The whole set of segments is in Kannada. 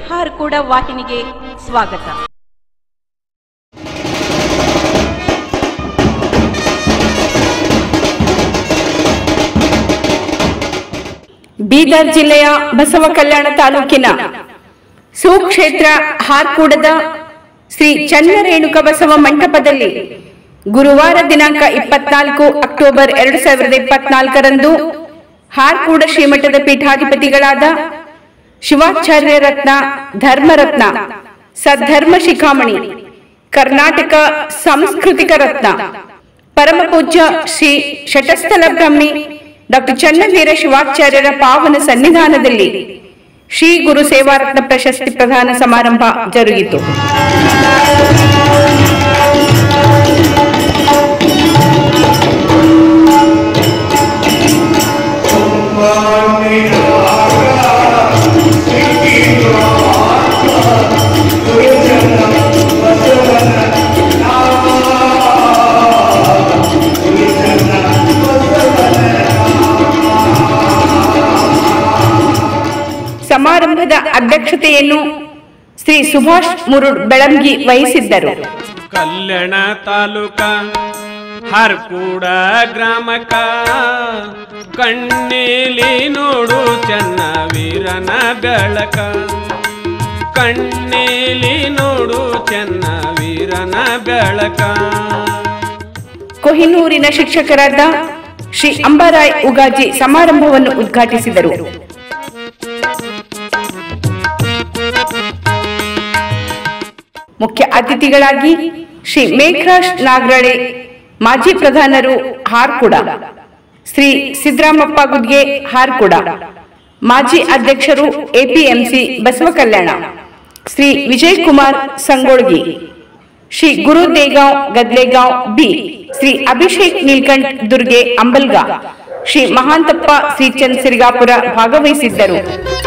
ಹಾರ್ಕೂಡ ವಾಹಿನಿಗೆ ಸ್ವಾಗತ ಬೀದರ್ ಜಿಲ್ಲೆಯ ಬಸವ ಕಲ್ಯಾಣ ತಾಲೂಕಿನ ಸುಕ್ಷೇತ್ರ ಹಾರ್ಕೂಡದ ಶ್ರೀ ಚನ್ನರೇಣುಕ ಬಸವ ಮಂಟಪದಲ್ಲಿ ಗುರುವಾರ ದಿನಾಂಕ ಇಪ್ಪತ್ನಾಲ್ಕು ಅಕ್ಟೋಬರ್ ಎರಡು ಸಾವಿರದ ಇಪ್ಪತ್ನಾಲ್ಕರಂದು ಹಾರ್ಕೂಡ ಶ್ರೀಮಠದ ಪೀಠಾಧಿಪತಿಗಳಾದ ಶಿವಾಚಾರ್ಯ ರತ್ನ ಧರ್ಮರತ್ನ ಸದ್ಧರ್ಮ ಶಿಖಾಮಣಿ ಕರ್ನಾಟಕ ಸಾಂಸ್ಕೃತಿಕ ರತ್ನ ಪರಮ ಪೂಜ್ಯ ಶ್ರೀ ಶಟಸ್ಥಲ ಬ್ರಹ್ಮಿ ಡಾಕ್ಟರ್ ಚನ್ನವೀರ ಶಿವಾಚಾರ್ಯರ ಪಾವನ ಸನ್ನಿಧಾನದಲ್ಲಿ ಶ್ರೀ ಗುರು ಸೇವಾರತ್ನ ಪ್ರಶಸ್ತಿ ಪ್ರದಾನ ಸಮಾರಂಭ ಜರುಗಿತು ಸಮಾರಂಭದ ಅಧ್ಯಕ್ಷತೆಯನ್ನು ಶ್ರೀ ಸುಭಾಷ್ ಮುರುಡ್ ಬೆಳಂಗಿ ವಹಿಸಿದ್ದರು ಕಲ್ಯಾಣ ತಾಲೂಕ ಹರ್ಕೂಡ ಗ್ರಾಮಕ ಕಣ್ಣೀಲಿ ನೋಡು ಚೆನ್ನ ವೀರನ ಬೆಳಕ ಕಣ್ಣೀಲಿ ನೋಡು ಚೆನ್ನ ವೀರನ ಬೆಳಕ ಕೊಹಿನೂರಿನ ಶಿಕ್ಷಕರಾದ ಶ್ರೀ ಅಂಬಾರಾಯ್ ಉಗಾಜಿ ಸಮಾರಂಭವನ್ನು ಉದ್ಘಾಟಿಸಿದರು ಮುಖ್ಯ ಅತಿಥಿಗಳಾಗಿ ಶ್ರೀ ಮೇಘರಾಜ್ ನಾಗರಳೆ ಮಾಜಿ ಪ್ರಧಾನರು ಹಾರ್ಕುಡ ಶ್ರೀ ಸಿದ್ದರಾಮಪ್ಪ ಗುದ್ಗೆ ಹಾರ್ಕುಡ ಮಾಜಿ ಅಧ್ಯಕ್ಷರು ಎಪಿಎಂಸಿ ಬಸವ ಕಲ್ಯಾಣ ಶ್ರೀ ವಿಜಯ್ ಕುಮಾರ್ ಸಂಗೋಳ್ಗಿ ಶ್ರೀ ಗುರು ದೇಗಾಂವ್ ಗದ್ಲೆಗಾಂವ್ ಬಿ ಶ್ರೀ ಅಭಿಷೇಕ್ ನೀಲ್ಕಂಠ್ ದುರ್ಗೆ ಅಂಬಲ್ಗ ಶ್ರೀ ಮಹಾಂತಪ್ಪ ಶ್ರೀಚಂದ್ ಸಿರಿಗಾಪುರ ಭಾಗವಹಿಸಿದ್ದರು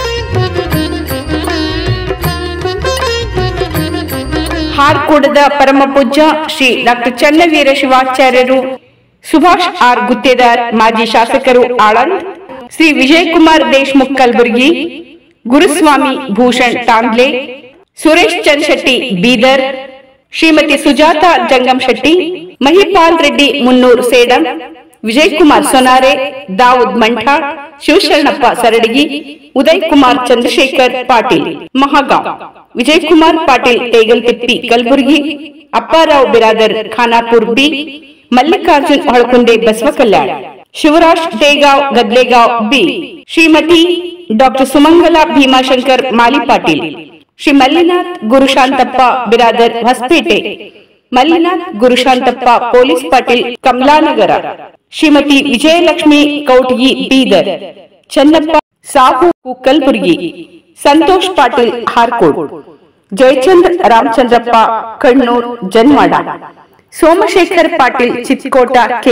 ಹಾರ್ಕೂಡದ ಪರಮ ಪೂಜ್ಯ ಶ್ರೀ ಡಾಕ್ಟರ್ ಚನ್ನವೀರ ಶಿವಾಚಾರ್ಯರು ಸುಭಾಷ್ ಆರ್ ಗುತ್ತೇದಾರ್ ಮಾಜಿ ಶಾಸಕರು ಆಳಂದ್ ಶ್ರೀ ವಿಜಯಕುಮಾರ್ ದೇಶ್ಮುಖ್ ಕಲಬುರ್ಗಿ ಗುರುಸ್ವಾಮಿ ಭೂಷಣ್ ತಾಂಡ್ಲೆ ಸುರೇಶ್ ಚಂದ್ Shetty Bidar Shrimati Sujata ಜಂಗಂ Shetty Mahipal Reddy Munnur Sedam Vijay Kumar Sonare Dawood Mantha Shivasharanappa Saradagi Uday Kumar Chandrashekar Patil Mahagaon Vijay Kumar Patil Tegaltippi Kalaburagi Apparao Biradar Khanapur B Mallikarjun Holakunde Basava Kalyana Shivaraj Degaon Gadlegaon B Shrimati doctor Sumangala Bhimashankar Mali Patil Shri Mallinath Gurushantappa Biradar Hosapete Mallinath Gurushantappa police Patil Kamalanagar Shrimati Vijayalakshmi Kautagi Bidar Channappa Sahu Kalburgi Santosh Patil Harkod Jayachandra Ramachandrappa Kannur Janwada Somashekar Patil Chitkota K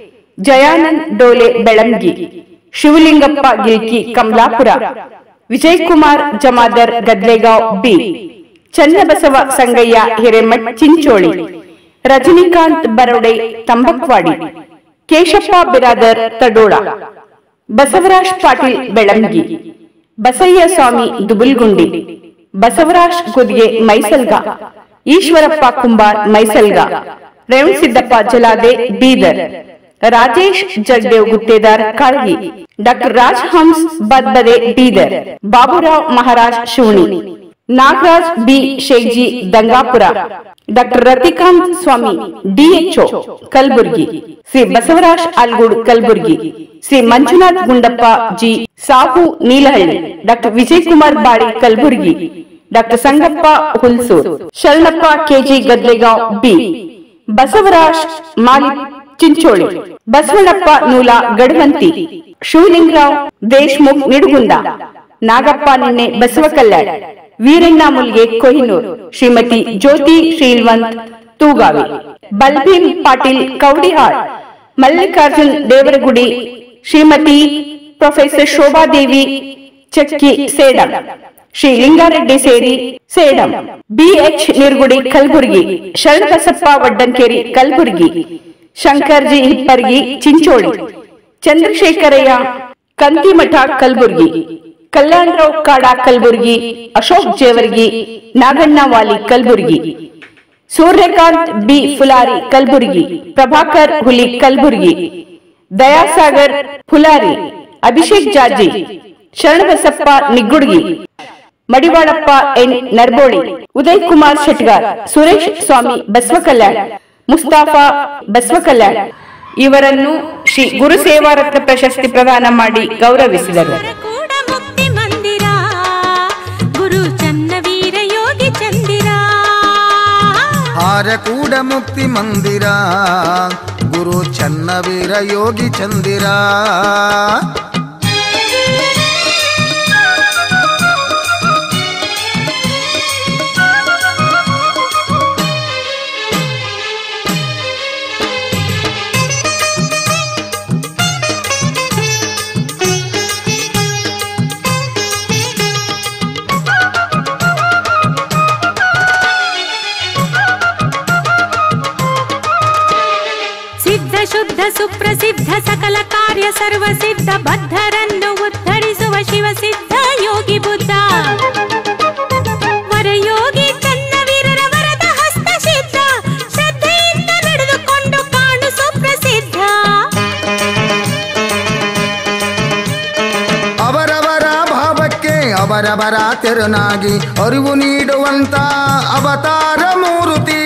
Jayanand ಡೋಲೆ ಬೆಳಂಗಿ Shivalingappa Gilki Kamalapura Vijay Kumar Jamadar Gadlegaon B Channabasava Sangayya Hiremath Chincholi Rajinikanth Barode Tambakwadi Keshappa Biradar Tadola Basavaraj Patil Belangi Basayya Swami Dubulgundi Basavaraj Gudge Maisalga Eshwarappa Kumbar Maisalga Revanasiddappa Jalade Bidar Rajesh Jagdev Guttedar Kalgi doctor Raj Hans Badbade Bidar Baburao Maharaj Shivani Nagaraj B Shegji Dangapura doctor Ratikanth Swami DHO Kalaburgi Shri Basavaraj Algud Kalaburgi Shri Manjunath Gundappa G Sahu Neelahalli doctor Vijay Kumar Badi Kalaburagi doctor Sangappa Hulsur Sharanappa KG Gadlegaon B Basavaraj Mali Chincholi Basavannappa Noola Gadavanti Shivalingarao Deshmukh Nidugunda Nagappa Ninne Basava Kalyan Veeranna Mulge Kohinoor Shrimati Jyoti Shrilwant Tugavi Balbhim Patil Kaudihal Mallikarjun Devaragudi Shrimati professor Shobhadevi Chakki Sedam Shri Lingareddy ಸೇರಿ Sedam BH Nirgudi Kalaburgi Sharanabasappa Vaddankeri Kalaburgi Shankarji Hippargi Chincholi Chandrashekarayya Kantimath Kalaburgi Kalyanarao Kada Kalaburgi Ashok Jevargi Naganna Vali Kalaburgi Suryakant B Phulari Kalaburgi Prabhakar Huli Kalaburgi Dayasagar ಫುಲಾರಿ Abhishek Jaji Sharanabasappa Niggudgi Madivalappa N Narboli Uday Kumar Shetgar Suresh Swami Basavakalyan Mustafa Basavakalyan ಇವರನ್ನು ಶ್ರೀ ಗುರು ಸೇವಾರತ್ನ ಪ್ರಶಸ್ತಿ ಪ್ರದಾನ ಮಾಡಿ ಗೌರವಿಸಿದರು ಕೂಡ ಮುಕ್ತಿ ಮಂದಿರ ಗುರು ಚನ್ನವೀರ ಯೋಗಿ ಚಂದಿರ ಹಾರಕೂಡ ಮುಕ್ತಿ ಮಂದಿರ ಗುರು ಚನ್ನವೀರ ಯೋಗಿ ಚಂದಿರ ಸಿದ್ಧ ಶುದ್ಧ ಸುಪ್ರಸಿದ್ಧ ಸಕಲ ಕಾರ್ಯ ಸರ್ವ ಸಿದ್ಧ ಬದ್ಧರನ್ನು ಉದ್ಧರಿಸುವ ಶಿವ ಸಿದ್ಧ ಯೋಗಿ ಬುದ್ಧ ವರಯೋಗಿ ಚನ್ನವೀರರ ವರದ ಹಸ್ತ ಸಿದ್ಧ ಶ್ರದ್ಧೆಯಿಂದ ನಡೆದುಕೊಂಡು ಕಾಣು ಸುಪ್ರಸಿದ್ಧ ಅವರವರ ಭಾವಕ್ಕೆ ಅವರವರ ತೆರನಾಗಿ ಅರಿವು ನೀಡುವಂತ ಅವತಾರ ಮೂರುತಿ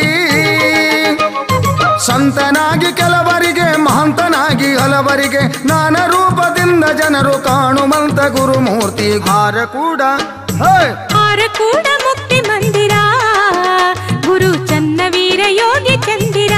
ಸಂತನಾಗಿ ಕೆಲವರಿಗೆ ಮಹಂತನಾಗಿ ಹಲವರಿಗೆ ನಾನಾ ರೂಪದಿಂದ ಜನರು ಕಾಣುವಂತ ಗುರುಮೂರ್ತಿ ಹಾರ ಕೂಡ ಹೇ! ಆರ ಕೂಡ ಮುಕ್ತಿ ಮಂದಿರ ಗುರು ಚನ್ನವೀರ ಯೋಗಿ ಚಂದಿರ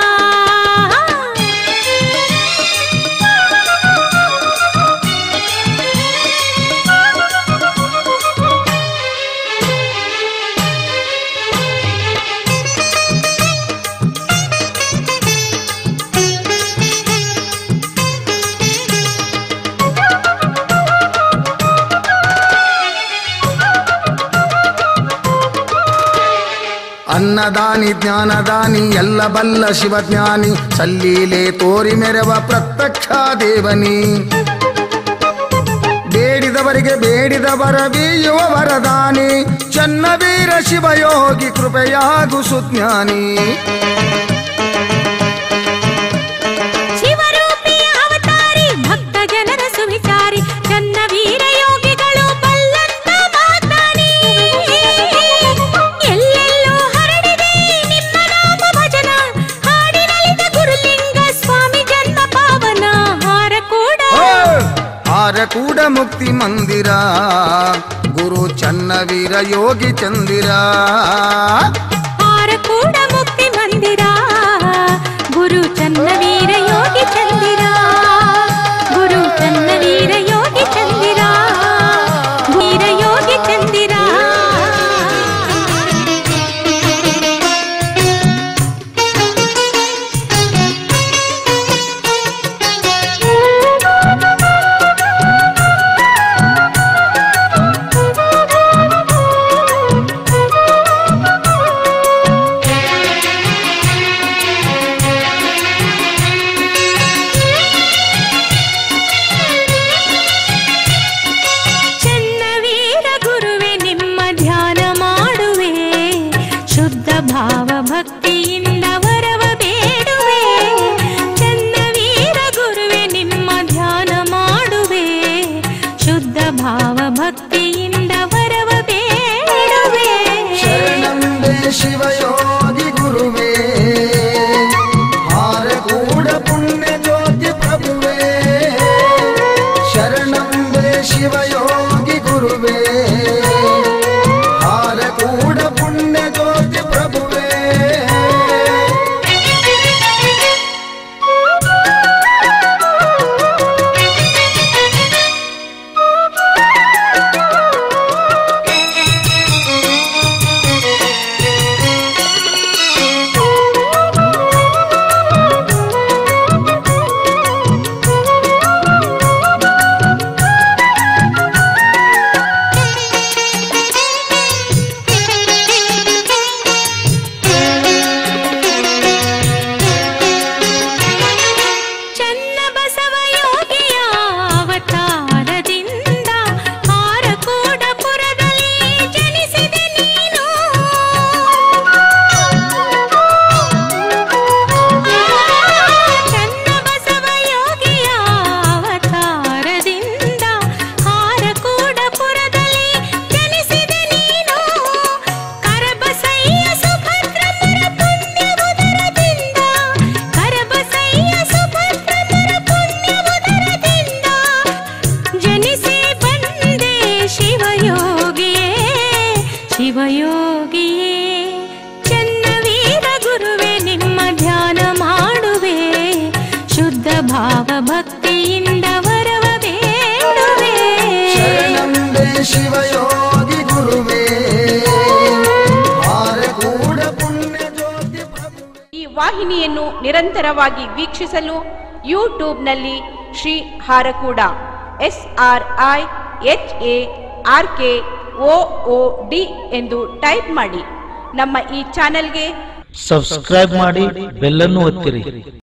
ಅನ್ನದಾನಿ ಜ್ಞಾನದಾನಿ ಎಲ್ಲ ಬಲ್ಲ ಶಿವಜ್ಞಾನಿ ಸಲ್ಲೀಲೆ ತೋರಿ ಮೆರವ ಪ್ರತ್ಯಕ್ಷ ದೇವನಿ ಬೇಡಿದವರಿಗೆ ಬೇಡಿದವರ ಬೀಯುವ ವರದಾನಿ ಚನ್ನವೀರ ಶಿವಯೋಗಿ ಕೃಪೆಯಾಗು ಸುಜ್ಞಾನಿ ಶಿವರೂಪಿಯ ಅವತಾರಿ ಭಕ್ತ ಜನರ ಸುವಿಚಾರಿ ಚನ್ನವೀರ ಯೋಗಿಗಳು ಬಲ್ಲಂತ ಮಾತಾಡಿ ಎಲ್ಲೆಲ್ಲೋ ಹರಡಿದೆ ನಿಮ್ಮ ನಾಮ ಭಜನ ಹಾಡಿನಲಿದ ಗುರುಲಿಂಗ ಸ್ವಾಮಿ ಜನ್ಮ ಪಾವನ ಹಾರ ಕೂಡ ಆರ ಕೂಡ ಮುಕ್ತಿ ಮಂದಿರ ಗುರು ಚನ್ನವೀರ ಯೋಗಿ ಚಂದಿರ ಹಾರ ಕೂಡ ಮುಕ್ತಿ ಮಂದಿರ ಗುರು ಚನ್ನವೀರ ಯೋಗಿ ಚಂದಿರ ಗುರು ಚನ್ನವೀರ ಯೋಗಿ ಚಂದಿರ ವೀರ ಯೋಗಿ ಚಂದಿರ ಶಿವಯೋಗಿಯೇ ಚನ್ನವೀರ ಗುರುವೆ ನಿಮ್ಮ ಧ್ಯಾನ ಮಾಡುವೆ ಶುದ್ಧ ಭಾವ ಭಕ್ತಿಯಿಂದ ವರವ ಬೇಡುವೆ ಶರಣಂಬೆ ಶಿವಯೋಗಿ ಗುರುವೇ ಕೂಡ ಪುಣ್ಯ ಜ್ಯೋತಿ ಪ್ರಭು ಈ ವಾಹಿನಿಯನ್ನು ನಿರಂತರವಾಗಿ ವೀಕ್ಷಿಸಲು ಯೂಟ್ಯೂಬ್ನಲ್ಲಿ Shri Harakuda S R I H A R K O O D ಎಂದು ಟೈಪ್ ಮಾಡಿ ನಮ್ಮ ಈ ಚಾನೆಲ್ಗೆ ಸಬ್ಸ್ಕ್ರೈಬ್ ಮಾಡಿ ಬೆಲ್ಲನ್ನು ಒತ್ತಿರಿ